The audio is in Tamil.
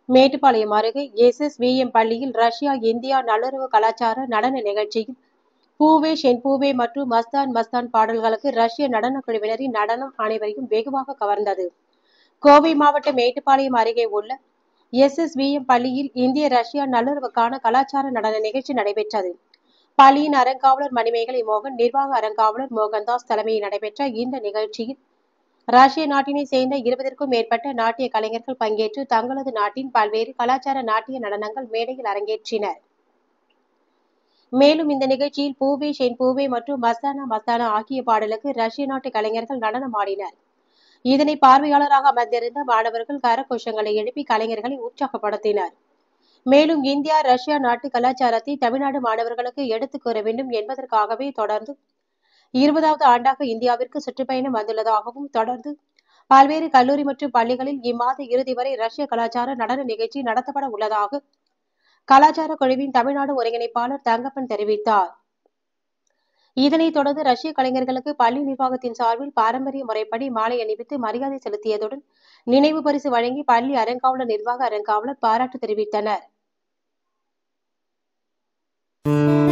மேட்டுப்பாளையம் அருகே எஸ்எஸ்விஎம் பள்ளியில் ரஷ்யா இந்தியா நல்லுறவு கலாச்சார நடன நிகழ்ச்சியில் பூவே ஷென் பூவே மற்றும் மஸ்தான் மஸ்தான் பாடல்களுக்கு ரஷ்ய நடனக் குழுவினரின் நடனம் அனைவரையும் வெகுவாக கவர்ந்தது கோவை மாவட்டம் மேட்டுப்பாளையம் அருகே உள்ள எஸ்எஸ்விஎம் பள்ளியில் இந்திய ரஷ்யா நல்லுறவுக்கான கலாச்சார நடன நிகழ்ச்சி நடைபெற்றது பள்ளியின் அறங்காவலர் மணிமேகலை மோகன் நிர்வாக அறங்காவலர் மோகன்தாஸ் தலைமையில் நடைபெற்ற இந்த நிகழ்ச்சியில் ரஷ்ய நாட்டினை சேர்ந்த இருபதற்கும் மேற்பட்ட நாட்டிய கலைஞர்கள் பங்கேற்று தங்களது நாட்டின் பல்வேறு கலாச்சார நாட்டிய நடனங்கள் மேடையில் அரங்கேற்றினர் மேலும் இந்த நிகழ்ச்சியில் பூவே ஷென் பூவே மற்றும் மஸ்தானா மஸ்தானா ஆகிய பாடலுக்கு ரஷ்ய நாட்டு கலைஞர்கள் நடனமாடினர் இதனை பார்வையாளராக அமர்ந்திருந்த மாணவர்கள் கரகோஷங்களை எழுப்பி கலைஞர்களை உற்சாகப்படுத்தினர் மேலும் இந்தியா ரஷ்யா நாட்டு கலாச்சாரத்தை தமிழ்நாடு மாணவர்களுக்கு எடுத்துக் கூற வேண்டும் என்பதற்காகவே தொடர்ந்து இருபதாவது ஆண்டாக இந்தியாவிற்கு சுற்றுப்பயணம் வந்துள்ளதாகவும் தொடர்ந்து பல்வேறு கல்லூரி மற்றும் பள்ளிகளில் இம்மாத இறுதி வரை ரஷ்ய கலாச்சார நடன நிகழ்ச்சி நடத்தப்பட உள்ளதாக கலாச்சார குழுவின் தமிழ்நாடு ஒருங்கிணைப்பாளர் தங்கப்பன் தெரிவித்தார் இதனைத் தொடர்ந்து ரஷ்ய கலைஞர்களுக்கு பள்ளி நிர்வாகத்தின் சார்பில் பாரம்பரிய முறைப்படி மாலை அணிவித்து மரியாதை செலுத்தியதுடன் நினைவு பரிசு வழங்கி பள்ளி அறங்காவலர் நிர்வாக அறங்காவலர் பாராட்டு தெரிவித்தனர்